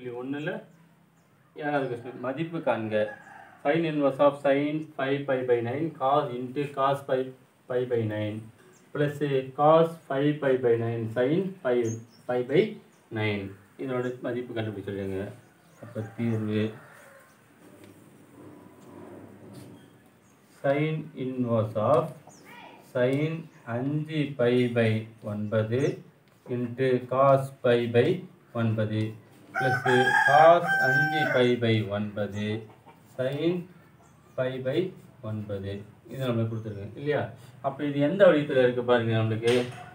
புள்ளி ஒன்றில் ஏழாவது கொஸ்டின் மதிப்பு காண்க sine inverse of sine five pi by nine cos into cos five pi by nine plus cos five pi by nine sine five five pi nine இதோட மதிப்பு கண்டுபிடிச்சிருங்க அப்போ தீர்வு சைன் இன்வர்ஸ் ஆஃப் சைன் அஞ்சு pi by ஒன்பது into cos pi by ஒன்பது plus cos அஞ்சு pi by ஒன்பது சைன் பை பை ஒன்பது இது நம்மளுக்கு கொடுத்துருக்கு இல்லையா அப்போ இது எந்த வடிவத்தில் இருக்குது பாருங்க நம்மளுக்கு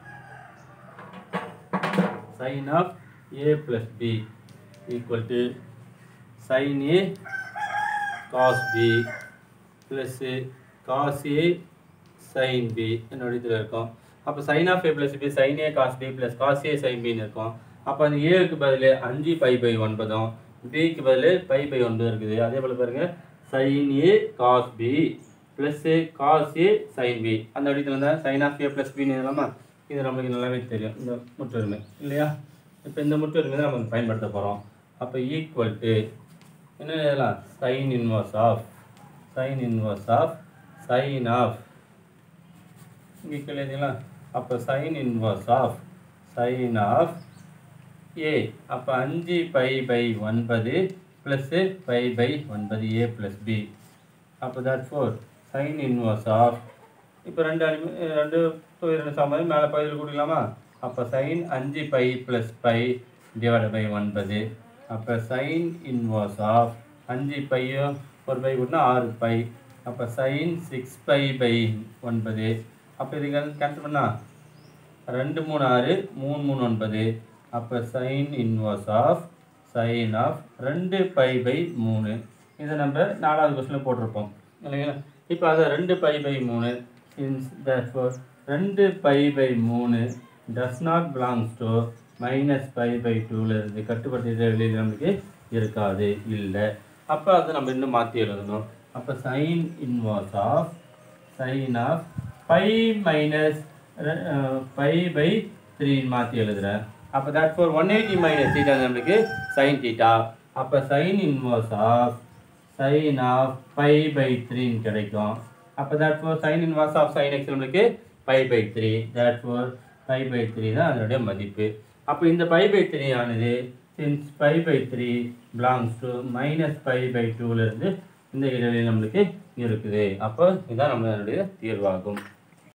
sine of A plus B equal to sine A cos B plus cos A sine B என்னோட இதில் இருக்கும் அப்போ sine of A plus B sine A cos B plus cos A sine பின்னு இருக்கும் அப்போ அந்த ஏக்கு பதில் அஞ்சு பை பை ஒன்பதும் பிக்கு பதில் பை பை ஒன்பது இருக்குது அதே போல் பாருங்க sine A cos B plus cos A sine B அந்த வடிவத்தில் தான் சைன் ஆஃப் ஏ ப்ளஸ் பின்னு எழுதலாமா இது நம்மளுக்கு நல்லாவே தெரியும் இந்த முற்றொருமை இல்லையா இப்போ இந்த முற்றொருமை தான் நம்ம பயன்படுத்த போகிறோம் அப்போ ஈக்குவல் டு என்ன எழுதலாம் sine inverse of sine inverse of sine of இங்கே எழுதிங்களா அப்போ sine inverse of sine of A அப்போ அஞ்சு பை பை ஒன்பது ப்ளஸ்ஸு பை பை ஒன்பது ஏ ப்ளஸ் பி அப்போ therefore sine inverse of இப்போ ரெண்டு அனிமி ரெண்டு ரெண்டு சமயம் மேலே பகுதியில் கொடுக்கலாமா அப்போ சைன் அஞ்சு pi plus pi divide by ஒன்பது அப்போ சைன் இன்வர்ஸ் ஆஃப் அஞ்சு பையோ ஒரு பை கூட்டினா ஆறு பை அப்போ சைன் சிக்ஸ் பை பை ஒன்பது அப்போ இதுக்கு கேன்சல் பண்ணா ரெண்டு மூணு ஆறு மூணு மூணு ஒன்பது அப்போ sine inverse of sine of ரெண்டு பை பை மூணு இதை நம்ம நாலாவது கொஸ்டினில் போட்டிருப்போம் இல்லைங்களா இப்போ அதை ரெண்டு பை பை மூணு இன்ஸ் therefore ரெண்டு பை பை மூணு does not belongs to minus pi by டூவில் இருந்து கட்டுப்படுத்த வெளியில் நமக்கு இருக்காது இல்லை அப்போ அதை நம்ம இன்னும் மாற்றி எழுதணும் அப்போ sine inverse of sine of pi minus pi by த்ரீன்னு மாற்றி எழுதுறேன் அப்போ therefore one eighty minus theta நம்மளுக்கு சைன் தீட்டா அப்போ sine inverse of sine of pi by த்ரீன்னு கிடைக்கும் அப்போ therefore sine inverse of sine x நம்மளுக்கு pi by three therefore pi by three தான் அதனுடைய மதிப்பு அப்போ இந்த பை பை த்ரீ ஆனது since pi by three belongs to minus pi by டூலேருந்து இந்த இடைவெளி நம்மளுக்கு இருக்குது அப்போ இதுதான் நம்மளுடைய தீர்வாகும்